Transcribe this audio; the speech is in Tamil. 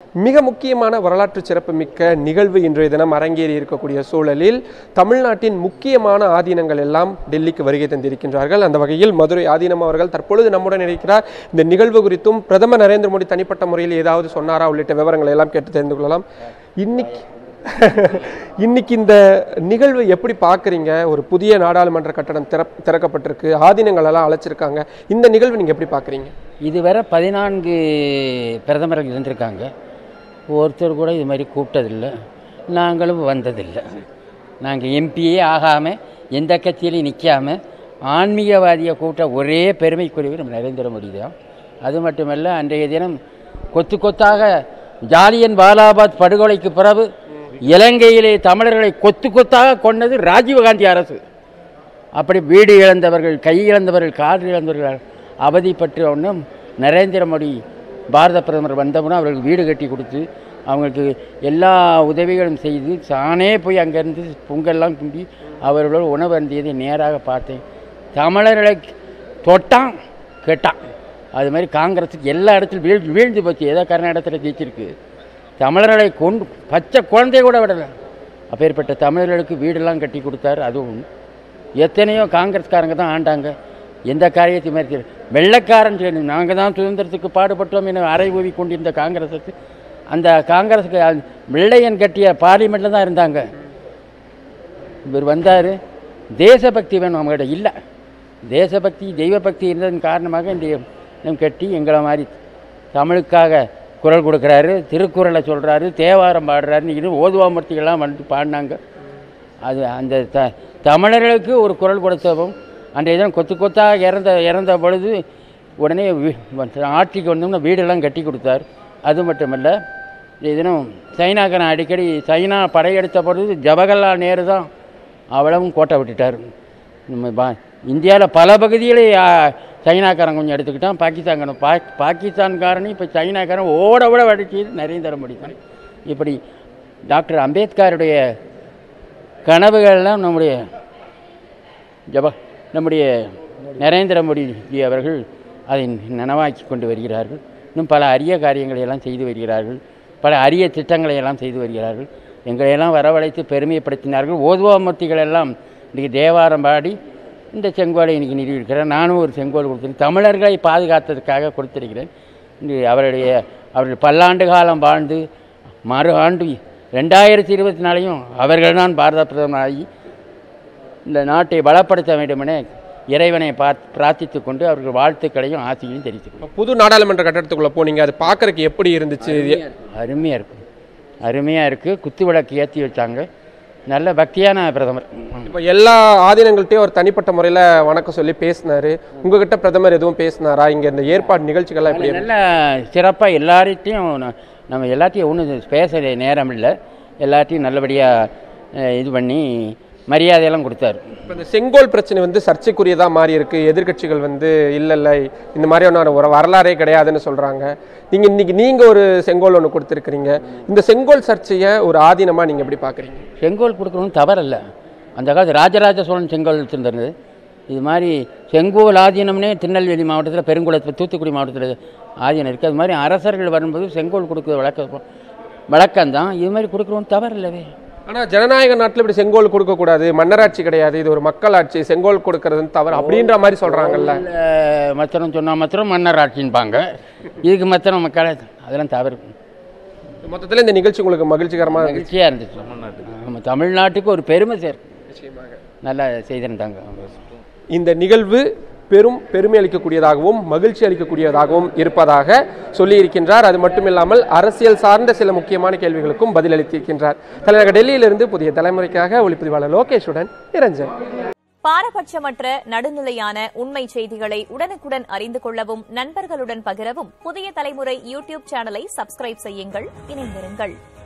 மிக முக்கியமான வரலாற்று சிறப்புமிக்க நிகழ்வு இன்றைய தினம் அரங்கேறி இருக்கக்கூடிய சூழலில் தமிழ்நாட்டின் முக்கியமான ஆதீனங்கள் எல்லாம் டெல்லிக்கு வருகை தந்திருக்கின்றார்கள் அந்த வகையில் மதுரை ஆதீனம் அவர்கள் தற்பொழுது நம்முடன் இருக்கிறார் இந்த நிகழ்வு குறித்தும் பிரதமர் நரேந்திர மோடி தனிப்பட்ட முறையில் ஏதாவது சொன்னாரா உள்ளிட்ட விவரங்களை எல்லாம் கேட்டு தெரிந்து கொள்ளலாம் இன்னைக்கு இன்னைக்கு இந்த நிகழ்வு எப்படி பார்க்குறீங்க ஒரு புதிய நாடாளுமன்ற கட்டடம் திற திறக்கப்பட்டிருக்கு ஆதீனங்கள் எல்லாம் அழைச்சிருக்காங்க இந்த நிகழ்வு நீங்கள் எப்படி பார்க்குறீங்க இதுவரை பதினான்கு பிரதமர்கள் இருந்திருக்காங்க ஒருத்தர் கூட இது மாதிரி கூப்பிட்டதில்லை நாங்களும் வந்ததில்லை நாங்கள் எம்பியே ஆகாமல் எந்த கட்சியிலையும் நிற்காம ஆன்மீகவாதியை கூட்ட ஒரே பெருமைக்குரியவர் நம்ம நரேந்திர மோடி தான் அது மட்டுமல்ல அன்றைய தினம் கொத்து கொத்தாக ஜாலியன் வாலாபாத் படுகொலைக்கு பிறகு இலங்கையிலே தமிழர்களை கொத்து கொத்தாக கொண்டது ராஜீவ்காந்தி அரசு அப்படி வீடு இழந்தவர்கள் கை இழந்தவர்கள் கால் இழந்தவர்கள் அவதிப்பட்டு ஒன்றும் நரேந்திர மோடி பாரத பிரதமர் வந்தவுடனே அவர்களுக்கு வீடு கட்டி கொடுத்து அவங்களுக்கு எல்லா உதவிகளும் செய்து தானே போய் அங்கேருந்து பொங்கல்லாம் குண்டி அவர்களோட உணவு அருந்தியதை நேராக பார்த்தேன் தமிழர்களை தொட்டான் கேட்டான் அது மாதிரி காங்கிரஸுக்கு எல்லா இடத்துலையும் வீழ் வீழ்ந்து போச்சு ஏதோ கர்நாடகத்தில் ஜெயிச்சிருக்கு தமிழர்களை கொண்டு பச்சை குழந்தைய கூட விடலை அப்பேற்பட்ட தமிழர்களுக்கு வீடெல்லாம் கட்டி கொடுத்தாரு அதுவும் எத்தனையோ காங்கிரஸ்காரங்க தான் ஆண்டாங்க எந்த காரியத்தை மாதிரி வெள்ளைக்காரன் செய்யணும் நாங்கள் தான் சுதந்திரத்துக்கு பாடுபட்டோம் என அறை ஊவி கொண்டிருந்த காங்கிரஸுக்கு அந்த காங்கிரஸுக்கு அ- வெள்ளையன் கட்டிய பார்லிமெண்ட்டில் தான் இருந்தாங்க இவர் வந்தார் தேசபக்தி வேணும் நம்மகிட்ட இல்லை தேசபக்தி தெய்வபக்தி இருந்ததன் காரணமாக இந்த இனம் கட்டி எங்களை மாதிரி தமிழுக்காக குரல் கொடுக்குறாரு திருக்குறளை சொல்கிறாரு தேவாரம் பாடுறாருன்னு இது ஓதுவாமூர்த்திகள்லாம் வந்து பாடினாங்க அது அந்த த தமிழர்களுக்கு ஒரு குரல் கொடுத்தவும் அன்றைய தினம் கொத்து கொத்தாக இறந்த இறந்த பொழுது உடனே வீ- வந்து ஆட்சிக்கு வந்தோம்னா வீடெல்லாம் கட்டி கொடுத்தார் அது மட்டுமல்ல இந்த தினம் சைனாக்காரன் அடிக்கடி சைனா படையெடுத்த பொழுது ஜவஹர்லால் நேரு தான் அவ்வளவும் கோட்டை விட்டுட்டார் நம்ம பா இந்தியாவில் பல பகுதிகளை ஆ, சைனாக்காரன் கொஞ்சம் எடுத்துக்கிட்டான் பாகிஸ்தான்காரன் பா பாகிஸ்தான்காரனையும் இப்போ சைனாக்காரன் ஓட ஓட அடிச்சது நரேந்திர மோடி தான் இப்படி டாக்டர் அம்பேத்கருடைய கனவுகள்லாம் நம்முடைய ஜப நம்முடைய நரேந்திர மோடிஜி அவர்கள் அதை நனவாக்கி கொண்டு வருகிறார்கள் இன்னும் பல அரிய காரியங்களை எல்லாம் செய்து வருகிறார்கள் பல அரிய திட்டங்களை எல்லாம் செய்து வருகிறார்கள் எங்களையெல்லாம் வரவழைத்து பெருமைப்படுத்தினார்கள் ஓதுவாமூர்த்திகள் எல்லாம் இன்றைக்கி தேவாரம் பாடி இந்த செங்கோலை இன்னைக்கு நிறுவியிருக்கிறேன் நானும் ஒரு செங்கோல் கொடுத்துருக்கேன் தமிழர்களை பாதுகாத்ததுக்காக கொடுத்திருக்கிறேன் இன்று அவருடைய அவர்கள் பல்லாண்டு காலம் வாழ்ந்து மறு ஆண்டு ரெண்டாயிரத்தி இருபத்தி நாலையும் அவர்கள் தான் பாரத பிரதமராகி இந்த நாட்டை பலப்படுத்த வேண்டுமென இறைவனை பார் பிரார்த்தித்துக் கொண்டு அவர்கள் வாழ்த்துக்களையும் ஆசையையும் தெரிவித்துக் புது நாடாளுமன்ற கட்டடத்துக்குள்ள போனீங்க அது பார்க்கறதுக்கு எப்படி இருந்துச்சு அருமையாக இருக்கும் அருமையாக இருக்குது குத்து விளக்கு ஏற்றி வச்சாங்க நல்ல பக்தியான பிரதமர் இப்போ எல்லா ஆதீனங்கள்ட்டையும் ஒரு தனிப்பட்ட முறையில் வணக்கம் சொல்லி பேசினாரு உங்ககிட்ட பிரதமர் எதுவும் பேசினாரா இங்க இந்த ஏற்பாடு நிகழ்ச்சிகள்லாம் எப்படி நல்ல சிறப்பாக எல்லார்ட்டையும் ந- நம்ம எல்லாத்தையும் ஒன்றும் பேச நேரம் இல்லை எல்லாத்தையும் நல்லபடியாக இது பண்ணி மரியாதையெல்லாம் கொடுத்தாரு இப்போ இந்த செங்கோல் பிரச்சனை வந்து சர்ச்சைக்குரியதா மாறி இருக்கு எதிர்க்கட்சிகள் வந்து இல்ல இல்ல இந்த மாதிரியான ஒரு வரலாறே கிடையாதுன்னு சொல்றாங்க நீங்க இன்னைக்கு நீங்க ஒரு செங்கோல் ஒன்று கொடுத்துருக்கிறீங்க இந்த செங்கோல் சர்ச்சையை ஒரு ஆதீனமா நீங்க எப்படி பாக்குறீங்க செங்கோல் கொடுக்கணும் தவறல்ல அந்த காலத்து ராஜராஜ சோழன் செங்கோல் வச்சுருந்தாரு இது மாதிரி செங்கோல் ஆதீனம்னே திருநெல்வேலி மாவட்டத்தில் பெருங்குளத்தில் தூத்துக்குடி மாவட்டத்தில் ஆதீனம் இருக்குது அது மாதிரி அரசர்கள் வரும்போது செங்கோல் கொடுக்குற வழக்கம் வழக்கம்தான் இது மாதிரி கொடுக்குறோம் தவறில்லவே ஆனா ஜனநாயக நாட்டுல இப்படி செங்கோல் கொடுக்க கூடாது மன்னராட்சி கிடையாது இது ஒரு மக்களாட்சி செங்கோல் கொடுக்கறது தவறு அப்படின்ற மாதிரி சொல்றாங்கல்ல மத்திரம் சொன்னால் மாத்திரம் மன்னர் ஆட்சின்பாங்க இதுக்கு மத்திரம் மக்கள் அதெல்லாம் தவறு மொத்தத்துல இந்த நிகழ்ச்சி உங்களுக்கு மகிழ்ச்சிகரமா இருந்துச்சு மகிழ்ச்சியாக இருந்துச்சு நம்ம தமிழ்நாட்டுக்கு ஒரு பெருமை சேர் நல்லா செய்திருந்தாங்க இந்த நிகழ்வு பெரும் பெருமை அளிக்கக்கூடியதாகவும் மகிழ்ச்சி அளிக்கக்கூடியதாகவும் இருப்பதாக சொல்லியிருக்கின்றார் அது மட்டுமில்லாமல் அரசியல் சார்ந்த சில முக்கியமான கேள்விகளுக்கும் பதிலளித்திருக்கின்றார் தலைநகர் டெல்லியிலிருந்து புதிய தலைமுறைக்காக ஒளிப்பதிவாளர் லோகேஷுடன் நிரஞ்சன் பாரபட்சமற்ற நடுநிலையான உண்மை செய்திகளை உடனுக்குடன் அறிந்து கொள்ளவும் நண்பர்களுடன் பகிரவும் புதிய தலைமுறை யூடியூப் சேனலை சப்ஸ்கிரைப் செய்யுங்கள் இணைந்திருங்கள்